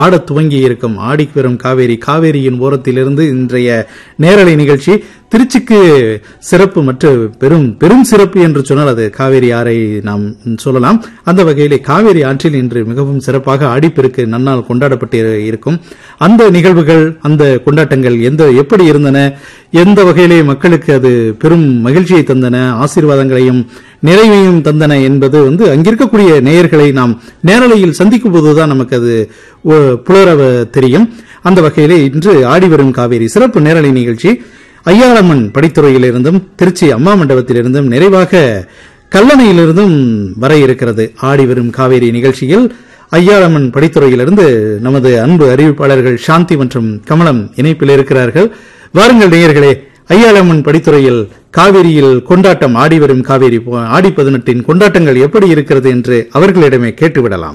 ஆடத் துவங்கி இருக்கும் ஆடிக்கு வரும் காவேரி காவேரியின் ஓரத்திலிருந்து இன்றைய நேரலை நிகழ்ச்சி திருச்சிக்கு சிறப்பு மற்றும் பெரும் பெரும் சிறப்பு என்று சொன்னால் அது காவேரி ஆறை நாம் சொல்லலாம் அந்த வகையிலே காவேரி ஆற்றில் இன்று மிகவும் சிறப்பாக ஆடிப்பெருக்கு நன்னாள் கொண்டாடப்பட்டு இருக்கும் அந்த நிகழ்வுகள் அந்த கொண்டாட்டங்கள் எந்த எப்படி இருந்தன எந்த வகையிலே மக்களுக்கு அது பெரும் மகிழ்ச்சியை தந்தன ஆசீர்வாதங்களையும் நிறைவையும் தந்தன என்பது வந்து அங்கிருக்கக்கூடிய நேயர்களை நாம் நேரலையில் சந்திக்கும் போதுதான் நமக்கு அது ஒ- புலர தெரியும் அந்த வகையிலே இன்று ஆடிவரும் காவேரி சிறப்பு நேரலை நிகழ்ச்சி ஐயாளம்மன் படித்துறையிலிருந்தும் திருச்சி அம்மா மண்டபத்திலிருந்தும் நிறைவாக கல்லணையிலிருந்தும் வர இருக்கிறது ஆடிவரும் காவேரி நிகழ்ச்சியில் ஐயாளம்மன் படித்துறையிலிருந்து நமது அன்பு அறிவிப்பாளர்கள் சாந்தி மற்றும் கமலம் இணைப்பில் இருக்கிறார்கள் வாருங்கள் நேயர்களே ஐயாளம்மன் படித்துறையில் காவேரியில் கொண்டாட்டம் ஆடிவரும் காவேரி போ- ஆடி பதினெட்டின் கொண்டாட்டங்கள் எப்படி இருக்கிறது என்று அவர்களிடமே கேட்டுவிடலாம்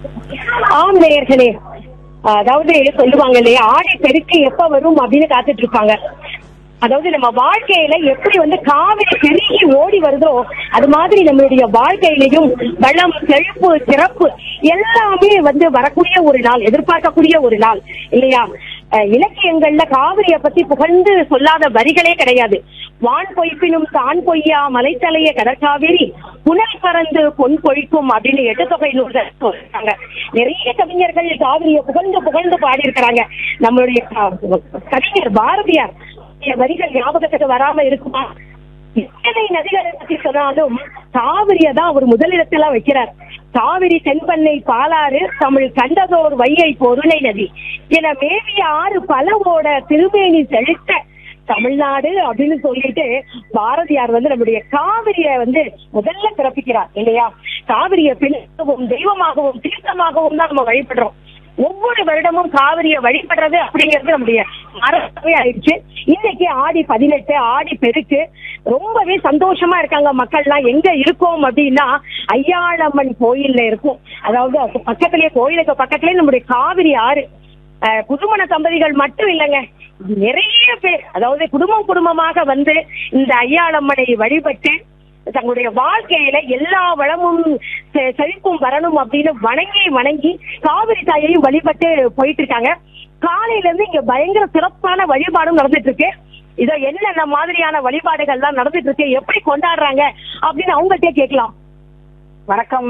ஆம் நேயர்களே அதாவது சொல்லுவாங்க இல்லையா ஆடி பெருக்கு எப்ப வரும் அப்படின்னு காத்துட்டு இருப்பாங்க அதாவது நம்ம வாழ்க்கையில எப்படி வந்து காவிரி பெருகி ஓடி வருதோ அது மாதிரி நம்மளுடைய வாழ்க்கையிலையும் வளம் செழிப்பு சிறப்பு எல்லாமே வந்து வரக்கூடிய ஒரு நாள் எதிர்பார்க்கக்கூடிய ஒரு நாள் இல்லையா அஹ் இலக்கியங்கள்ல காவிரிய பத்தி புகழ்ந்து சொல்லாத வரிகளே கிடையாது வான் பொய்ப்பினும் தான் பொய்யா மலைத்தலைய கடற்காவேரி புனல் பறந்து பொன் பொழிக்கும் அப்படின்னு எட்டு தொகை நூல்கள் சொல்றாங்க நிறைய கவிஞர்கள் காவிரிய புகழ்ந்து புகழ்ந்து பாடியிருக்கிறாங்க நம்மளுடைய க- கவிஞர் பாரதியார் இந்த வரிகள் ஞாபகத்துக்கு வராம இருக்குமா எத்தனை நதிகளை பத்தி சொன்னாலும் காவிரிய தான் அவர் முதலிடத்துல வைக்கிறார் காவிரி தென்பண்ணை பாலாறு தமிழ் கண்டதோர் வையை பொருணை நதி என மேவிய ஆறு பலவோட திருமேனி செழித்த தமிழ்நாடு அப்படின்னு சொல்லிட்டு பாரதியார் வந்து நம்முடைய காவிரிய வந்து முதல்ல பிறப்பிக்கிறார் இல்லையா காவிரிய பெண்ணாகவும் தெய்வமாகவும் தீர்த்தமாகவும் தான் நம்ம வழிபடுறோம் ஒவ்வொரு வருடமும் காவிரிய வழிபடுறது அப்படிங்கிறது நம்முடைய மரபே ஆயிடுச்சு இன்னைக்கு ஆடி பதினெட்டு ஆடி பெருக்கு ரொம்பவே சந்தோஷமா இருக்காங்க மக்கள்லாம் எங்க இருக்கோம் அப்படின்னா ஐயாளம்மன் கோயில்ல இருக்கும் அதாவது அது பக்கத்திலேயே கோயிலுக்கு பக்கத்திலேயே நம்முடைய காவிரி ஆறு அஹ், புதுமண தம்பதிகள் மட்டும் இல்லைங்க நிறைய பேர் அதாவது குடும்பம் குடும்பமாக வந்து இந்த ஐயாளம்மனை வழிபட்டு தங்களுடைய வாழ்க்கையில எல்லா வளமும் செ- செழிப்பும் வரணும் அப்படின்னு வணங்கி வணங்கி காவிரி தாயையும் வழிபட்டு போயிட்டு இருக்காங்க காலையில இருந்து இங்க பயங்கர சிறப்பான வழிபாடும் நடந்துட்டு இருக்கு இதோ என்னென்ன மாதிரியான வழிபாடுகள்லாம் நடந்துட்டு இருக்கு எப்படி கொண்டாடுறாங்க அப்படின்னு அவங்கள்ட்டே கேட்கலாம் வணக்கம்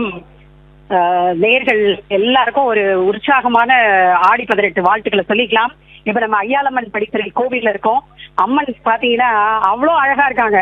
அஹ், நேயர்கள் எல்லாருக்கும் ஒரு உற்சாகமான ஆடி பதினெட்டு வாழ்த்துக்களை சொல்லிக்கலாம் இப்ப நம்ம ஐயாளம்மன் படிக்கிற கோவில்ல இருக்கோம் அம்மன் பாத்தீங்கன்னா அவ்வளோ அழகா இருக்காங்க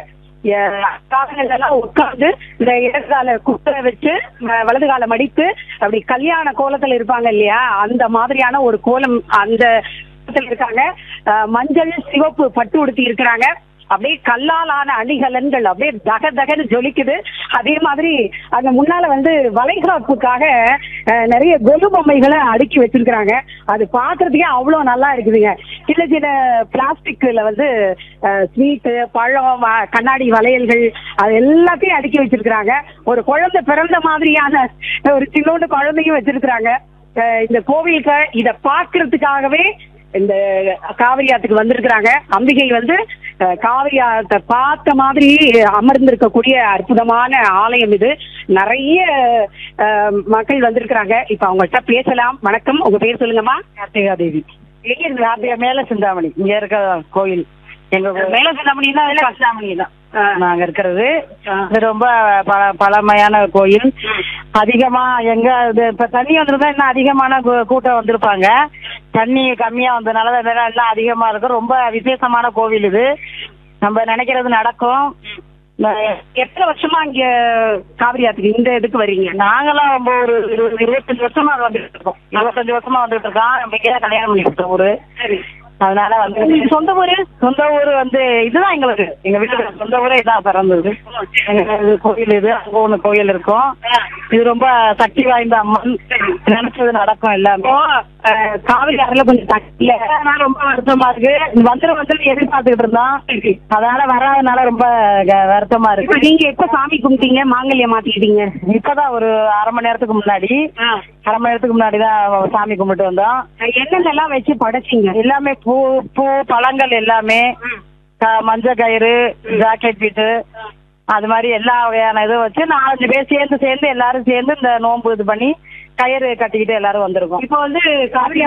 எ- காலங்கள்ல எல்லாம் உட்கார்ந்து இந்த இடது கால குத்த வச்சு வ- வலது கால மடித்து அப்படி கல்யாண கோலத்துல இருப்பாங்க இல்லையா அந்த மாதிரியான ஒரு கோலம் அந்த கோலத்துல இருக்காங்க அஹ், மஞ்சள் சிவப்பு பட்டு உடுத்தி இருக்கிறாங்க அப்படியே கல்லால் ஆன அணிகலன்கள் அப்படியே தக தகன்னு ஜொலிக்குது அதே மாதிரி அங்க முன்னால வந்து வளைகாப்புக்காக அஹ், நிறைய கொலு பொம்மைகளை அடுக்கி வச்சிருக்கிறாங்க அது பாக்குறதுக்கே அவ்வளவு நல்லா இருக்குதுங்க சின்ன சின்ன பிளாஸ்டிக்ல வந்து ஸ்வீட்டு பழம் வ- கண்ணாடி வளையல்கள் அது எல்லாத்தையும் அடுக்கி வச்சிருக்கிறாங்க ஒரு குழந்தை பிறந்த மாதிரியான ஒரு சின்னோண்டு குழந்தையும் வச்சிருக்கிறாங்க அஹ், இந்த கோவிலுக்கு இத பாக்குறதுக்காகவே இந்த காவிரி ஆத்துக்கு வந்திருக்கிறாங்க அம்பிகை வந்து அஹ், காவிரி ஆத்தை பார்த்த மாதிரி அமர்ந்திருக்கக்கூடிய அற்புதமான ஆலயம் இது நிறைய அஹ், மக்கள் வந்திருக்கிறாங்க இப்ப அவங்கள்ட்ட பேசலாம் வணக்கம் உங்க பேர் சொல்லுங்கம்மா கார்த்திகா தேவி எங்க இருக்கு கார்த்திகா மேல சிந்தாமணி இங்க இருக்க கோயில் எங்க மேல சிந்தாமணி தான் சிந்தாமணி தான் நாங்க இருக்கிறது இது ரொம்ப பழ- பழமையான கோயில் அதிகமா எங்க இது இப்ப தண்ணி வந்திருந்தா இன்னும் அதிகமான கூ- கூட்டம் வந்திருப்பாங்க தண்ணி கம்மியா வந்ததுனால தான் இதெல்லாம் எல்லாம் அதிகமா இருக்கும் ரொம்ப விசேஷமான கோவில் இது நம்ம நினைக்கிறது நடக்கும் நான் எத்தனை வருஷமா இங்க காவிரி ஆத்துக்கு இந்த இதுக்கு வர்றீங்க நாங்களாம் ரொம்ப ஒரு இருபது இருபத்தஞ்சு வருஷமா வந்துட்டு இருக்கோம் இருபத்தஞ்சு வருஷமா வந்துட்டு இருக்கோம் நம்ம இங்கே கல்யாணம் பண்ணி கொடுத்த ஊரு அதனால வந்து சொந்த ஊரு சொந்த ஊரு வந்து இதுதான் எங்களுக்கு எங்க வீட்டுல சொந்த ஊரே இதான் பிறந்தது எங்க இது கோயில் இது அங்க ஒண்ணு கோயில் இருக்கும் இது ரொம்ப சக்தி வாய்ந்த அம்மன் நினைச்சது நடக்கும் எல்லாமே அஹ், காவிரி ஆறுல கொஞ்சம் தண்ணி இல்ல அதனால ரொம்ப வருத்தமா இருக்கு வந்துடும் வந்துடும் எதிர்பார்த்துக்கிட்டு இருந்தோம் அதனால வராதனால ரொம்ப க- வருத்தமா இருக்கு நீங்க எப்ப சாமி கும்பிட்டீங்க மாங்கல்யம் மாத்திக்கிட்டீங்க இப்பதான் ஒரு அரை மணி நேரத்துக்கு முன்னாடி அரை மணி நேரத்துக்கு முன்னாடி தான் சாமி கும்பிட்டு வந்தோம் என்னென்னலாம் வச்சு படைச்சீங்க எல்லாமே பூ பூ பழங்கள் எல்லாமே க- மஞ்சள் கயிறு ஜாக்கெட் பீட்டு அது மாதிரி எல்லா வகையான இதுவும் வச்சு நாலஞ்சு பேர் சேர்ந்து சேர்ந்து எல்லாரும் சேர்ந்து இந்த நோன்பு இது பண்ணி கயிறு கட்டிக்கிட்டு எல்லாரும் வந்திருக்கோம் இப்போ வந்து காவிரி